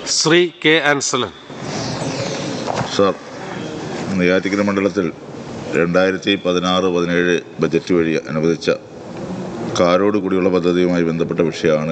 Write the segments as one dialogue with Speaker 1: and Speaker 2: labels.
Speaker 1: Shri K Ansalan
Speaker 2: sir Neyyattinkara മണ്ഡലത്തിൽ രണ്ടായിരത്തി പതിനാറ് പതിനേഴ് ബജറ്റ് വഴി അനുവദിച്ച കാരോട് കുടിവെള്ള പദ്ധതിയുമായി ബന്ധപ്പെട്ട വിഷയമാണ്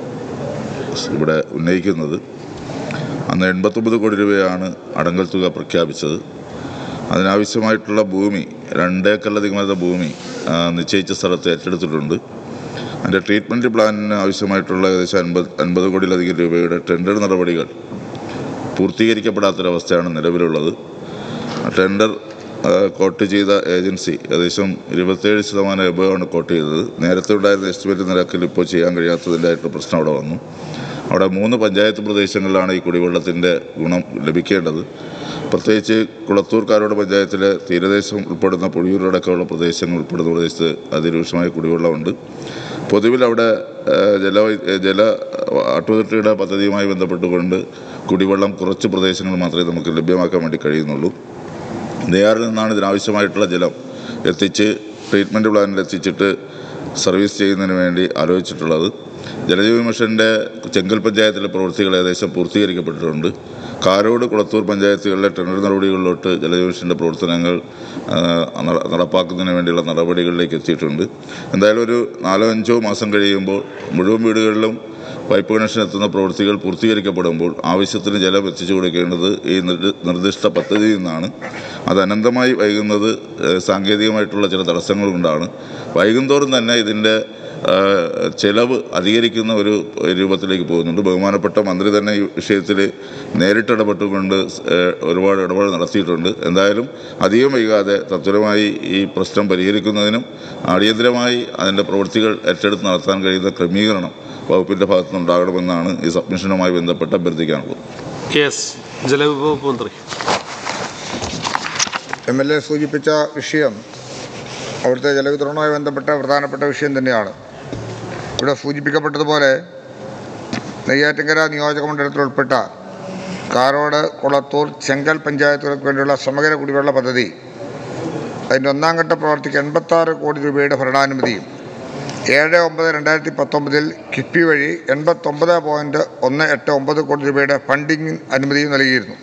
Speaker 2: ഇവിടെ ഉന്നയിക്കുന്നത് അന്ന് എൺപത്തൊമ്പത് കോടി രൂപയാണ് അടങ്കൽ തുക പ്രഖ്യാപിച്ചത് അതിനാവശ്യമായിട്ടുള്ള ഭൂമി രണ്ടേക്കറിലധികം വരുന്ന ഭൂമി ആ, നിശ്ചയിച്ച സ്ഥലത്ത് ഏറ്റെടുത്തിട്ടുണ്ട് അതിൻ്റെ ട്രീറ്റ്മെൻറ്റ് പ്ലാനിന് ആവശ്യമായിട്ടുള്ള ഏകദേശം അൻപത് അൻപത് കോടിയിലധികം രൂപയുടെ ടെൻഡർ നടപടികൾ പൂർത്തീകരിക്കപ്പെടാത്തൊരവസ്ഥയാണ് നിലവിലുള്ളത് ടെൻഡർ ആ, കോട്ട് ചെയ്ത ഏജൻസി ഏകദേശം ഇരുപത്തേഴ് ശതമാനം എബോവാണ് കോട്ട് ചെയ്തത് നേരത്തെ ഉണ്ടായിരുന്ന എസ്റ്റിമേറ്റ് നിരക്കിൽ ഇപ്പോൾ ചെയ്യാൻ കഴിയാത്തതിൻ്റെ ആയിട്ടുള്ള പ്രശ്നം അവിടെ വന്നു അവിടെ മൂന്ന് പഞ്ചായത്ത് പ്രദേശങ്ങളിലാണ് ഈ കുടിവെള്ളത്തിൻ്റെ ഗുണം ലഭിക്കേണ്ടത് പ്രത്യേകിച്ച് കുളത്തൂർക്കാരോട് പഞ്ചായത്തിലെ തീരദേശം ഉൾപ്പെടുന്ന പുഴിയൂരടക്കമുള്ള പ്രദേശങ്ങൾ ഉൾപ്പെടുന്ന പ്രദേശത്ത് അതിരൂക്ഷമായ കുടിവെള്ളമുണ്ട് പൊതുവിൽ അവിടെ ആ, ജല ജല അട്ടുതട്ടിയുടെ പദ്ധതിയുമായി ബന്ധപ്പെട്ടുകൊണ്ട് കുടിവെള്ളം കുറച്ച് പ്രദേശങ്ങൾ മാത്രമേ നമുക്ക് ലഭ്യമാക്കാൻ വേണ്ടി കഴിയുന്നുള്ളൂ നെയ്യാറിൽ നിന്നാണ് ഇതിനാവശ്യമായിട്ടുള്ള ജലം എത്തിച്ച് ട്രീറ്റ്മെൻറ്റ് പ്ലാനിൽ എത്തിച്ചിട്ട് സർവീസ് ചെയ്യുന്നതിന് വേണ്ടി ആലോചിച്ചിട്ടുള്ളത് ജലജീവൻ മിഷൻ്റെ ചെങ്കൽ പഞ്ചായത്തിലെ പ്രവൃത്തികൾ ഏകദേശം പൂർത്തീകരിക്കപ്പെട്ടിട്ടുണ്ട് കാരോട് കുളത്തൂർ പഞ്ചായത്തുകളിലെ ടെൻഡർ നടപടികളിലോട്ട് ജലജീവൻ മിഷൻ്റെ പ്രവർത്തനങ്ങൾ ആ, നട- നടപ്പാക്കുന്നതിന് വേണ്ടിയുള്ള നടപടികളിലേക്ക് എത്തിയിട്ടുണ്ട് എന്തായാലും ഒരു നാലോ അഞ്ചോ മാസം കഴിയുമ്പോൾ മുഴുവൻ വീടുകളിലും പൈപ്പ് കണക്ഷൻ എത്തുന്ന പ്രവൃത്തികൾ പൂർത്തീകരിക്കപ്പെടുമ്പോൾ ആവശ്യത്തിന് ജലം എത്തിച്ചു കൊടുക്കേണ്ടത് ഈ നിർദ്ദ- നിർദ്ദിഷ്ട പദ്ധതിയിൽ നിന്നാണ് അത് അനന്തമായി വൈകുന്നത് ഏഹ്, സാങ്കേതികമായിട്ടുള്ള ചില തടസ്സങ്ങൾ കൊണ്ടാണ് വൈകുന്തോറും തന്നെ ഇതിൻ്റെ ഏഹ്, ചെലവ് അധികരിക്കുന്ന ഒരു രൂപത്തിലേക്ക് പോകുന്നുണ്ട് ബഹുമാനപ്പെട്ട മന്ത്രി തന്നെ ഈ വിഷയത്തിൽ നേരിട്ടിടപെട്ടുകൊണ്ട് ഏഹ്, ഒരുപാട് ഇടപെടൽ നടത്തിയിട്ടുണ്ട് എന്തായാലും അധികം വൈകാതെ തത്വരമായി ഈ പ്രശ്നം പരിഹരിക്കുന്നതിനും അടിയന്തരമായി അതിൻ്റെ പ്രവൃത്തികൾ ഏറ്റെടുത്ത് നടത്താൻ കഴിയുന്ന ക്രമീകരണം വകുപ്പിൻ്റെ ഭാഗത്തുനിന്നുണ്ടാകണമെന്നാണ് ഈ സബ്മിഷനുമായി ബന്ധപ്പെട്ട് അഭ്യർത്ഥിക്കാനുള്ളത്
Speaker 1: യെസ് ജലവിഭവ മന്ത്രി
Speaker 3: എം എൽ എ സൂചിപ്പിച്ച വിഷയം അവിടുത്തെ ജലവിതരണവുമായി ബന്ധപ്പെട്ട പ്രധാനപ്പെട്ട വിഷയം തന്നെയാണ് ഇവിടെ സൂചിപ്പിക്കപ്പെട്ടതുപോലെ നെയ്യാറ്റിൻകര നിയോജക മണ്ഡലത്തിൽ ഉൾപ്പെട്ട കാരോട് കുളത്തൂർ ചെങ്കൽ പഞ്ചായത്തുകൾക്ക് വേണ്ടിയുള്ള സമഗ്ര കുടിവെള്ള പദ്ധതി അതിൻ്റെ ഒന്നാം ഘട്ട പ്രവർത്തിക്ക് എൺപത്താറ് കോടി രൂപയുടെ ഭരണാനുമതിയും ഏഴ് ഒമ്പത് രണ്ടായിരത്തി പത്തൊമ്പതിൽ കിഫ്ബി വഴി എൺപത്തൊമ്പത് പോയിൻറ്റ് ഒന്ന് എട്ട് ഒമ്പത് കോടി രൂപയുടെ ഫണ്ടിംഗ് അനുമതിയും നൽകിയിരുന്നു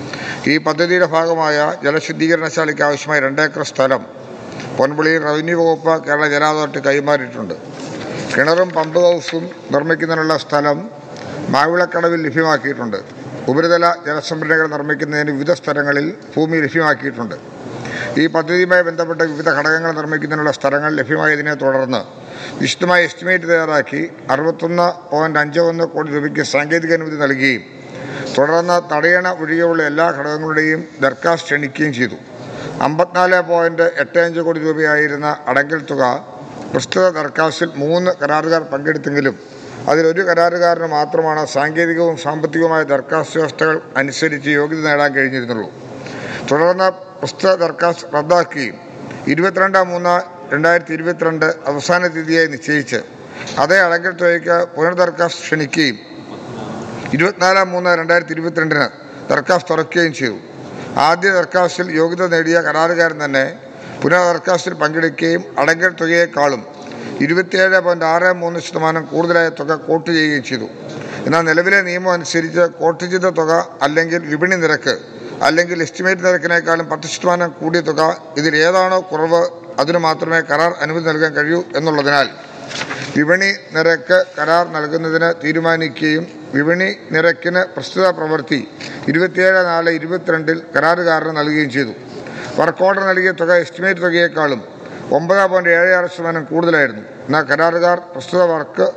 Speaker 3: ഈ പദ്ധതിയുടെ ഭാഗമായ ജലശുദ്ധീകരണശാലയ്ക്ക് ആവശ്യമായ രണ്ടേക്കർ സ്ഥലം പൊൻപുളി റവന്യൂ വകുപ്പ് കേരള ജല അതോറിറ്റി കൈമാറിയിട്ടുണ്ട് കിണറും പമ്പ് ഹൗസും നിർമ്മിക്കുന്നതിനുള്ള സ്ഥലം മാവിളക്കടവിൽ ലഭ്യമാക്കിയിട്ടുണ്ട് ഉപരിതല ജലസംഭരണികൾ നിർമ്മിക്കുന്നതിന് വിവിധ സ്ഥലങ്ങളിൽ ഭൂമി ലഭ്യമാക്കിയിട്ടുണ്ട് ഈ പദ്ധതിയുമായി ബന്ധപ്പെട്ട വിവിധ ഘടകങ്ങൾ നിർമ്മിക്കുന്നതിനുള്ള സ്ഥലങ്ങൾ ലഭ്യമായതിനെ തുടർന്ന് വിശദമായ എസ്റ്റിമേറ്റ് തയ്യാറാക്കി അറുപത്തൊന്ന് പോയിൻറ്റ് അഞ്ച് ഒന്ന് കോടി രൂപയ്ക്ക് സാങ്കേതിക അനുമതി നൽകുകയും തുടർന്ന് തടയണ ഒഴികെയുള്ള എല്ലാ ഘടകങ്ങളുടെയും ദർഖാസ്ത് ക്ഷണിക്കുകയും ചെയ്തു അമ്പത്തിനാല് പോയിൻറ്റ് എട്ട് അഞ്ച് കോടി രൂപയായിരുന്ന അടങ്കൽ തുക പ്രസ്തുത ദർഖാസ്തിൽ മൂന്ന് കരാറുകാർ പങ്കെടുത്തെങ്കിലും അതിലൊരു കരാറുകാരന് മാത്രമാണ് സാങ്കേതികവും സാമ്പത്തികവുമായ ദർഖാസ്ത് വ്യവസ്ഥകൾ അനുസരിച്ച് യോഗ്യത നേടാൻ കഴിഞ്ഞിരുന്നുള്ളൂ തുടർന്ന് പ്രസ്തുത ദർഖാസ്ത് റദ്ദാക്കുകയും ഇരുപത്തിരണ്ട് മൂന്ന് രണ്ടായിരത്തി ഇരുപത്തിരണ്ട് അവസാന തീയതിയായി നിശ്ചയിച്ച് അതേ അടങ്കൽ തുകയ്ക്ക് പുനർദർഖാസ്ത് ക്ഷണിക്കുകയും ഇരുപത്തിനാല് മൂന്ന് രണ്ടായിരത്തി ഇരുപത്തിരണ്ടിന് ദർഖാസ്ത് തുറക്കുകയും ചെയ്തു ആദ്യ ദർഖാസ്തിൽ യോഗ്യത നേടിയ കരാറുകാരൻ തന്നെ പുനഃ ദർഖാസ്തിൽ പങ്കെടുക്കുകയും അടങ്കൽ തുകയേക്കാളും ഇരുപത്തിയേഴ് പോയിൻറ്റ് ആറ് മൂന്ന് ശതമാനം കൂടുതലായ തുക കോട്ട് ചെയ്യുകയും ചെയ്തു എന്നാൽ നിലവിലെ നിയമം അനുസരിച്ച് കോട്ട് ചെയ്ത തുക അല്ലെങ്കിൽ വിപണി നിരക്ക് അല്ലെങ്കിൽ എസ്റ്റിമേറ്റ് നിരക്കിനേക്കാളും പത്ത് ശതമാനം കൂടിയ തുക ഇതിൽ ഏതാണോ കുറവ് അതിന് മാത്രമേ കരാർ അനുമതി നൽകാൻ കഴിയൂ എന്നുള്ളതിനാൽ വിപണി നിരക്ക് കരാർ നൽകുന്നതിന് തീരുമാനിക്കുകയും വിപണി നിരക്കിന് പ്രസ്തുത പ്രവൃത്തി ഇരുപത്തിയേഴ് നാല് ഇരുപത്തിരണ്ടിൽ കരാറുകാരന് നൽകുകയും ചെയ്തു വർക്ക് ഓർഡർ നൽകിയ തുക എസ്റ്റിമേറ്റ് തുകയേക്കാളും ഒമ്പത് പോയിൻറ്റ് ഏഴ് ആറ് ശതമാനം കൂടുതലായിരുന്നു എന്നാൽ കരാറുകാർ പ്രസ്തുത വർക്ക്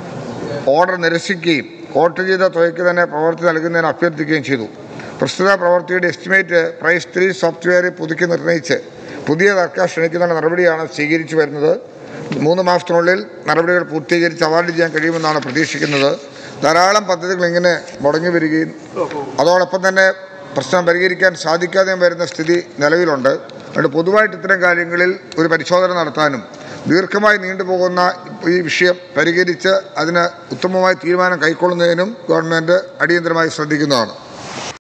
Speaker 3: ഓർഡർ നിരസിക്കുകയും കോട്ട് ചെയ്ത തുകയ്ക്ക് തന്നെ പ്രവൃത്തി നൽകുന്നതിന് അഭ്യർത്ഥിക്കുകയും ചെയ്തു പ്രസ്തുത പ്രവൃത്തിയുടെ എസ്റ്റിമേറ്റ് പ്രൈസ് ത്രീ സോഫ്റ്റ്വെയറിൽ പുതുക്കി നിർണ്ണയിച്ച് പുതിയ ദർഖാസ്ത് ക്ഷണിക്കുന്ന നടപടിയാണ് സ്വീകരിച്ചു വരുന്നത് മൂന്ന് മാസത്തിനുള്ളിൽ നടപടികൾ പൂർത്തീകരിച്ച് അവാർഡ് ചെയ്യാൻ കഴിയുമെന്നാണ് പ്രതീക്ഷിക്കുന്നത് ധാരാളം പദ്ധതികൾ ഇങ്ങനെ മുടങ്ങി വരികയും അതോടൊപ്പം തന്നെ പ്രശ്നം പരിഹരിക്കാൻ സാധിക്കാതെയും വരുന്ന സ്ഥിതി നിലവിലുണ്ട് അതുകൊണ്ട് പൊതുവായിട്ട് ഇത്തരം കാര്യങ്ങളിൽ ഒരു പരിശോധന നടത്താനും ദീർഘമായി നീണ്ടുപോകുന്ന ഈ വിഷയം പരിഹരിച്ച് അതിന് ഉത്തമമായ തീരുമാനം കൈക്കൊള്ളുന്നതിനും ഗവൺമെൻറ് അടിയന്തരമായി ശ്രദ്ധിക്കുന്നതാണ്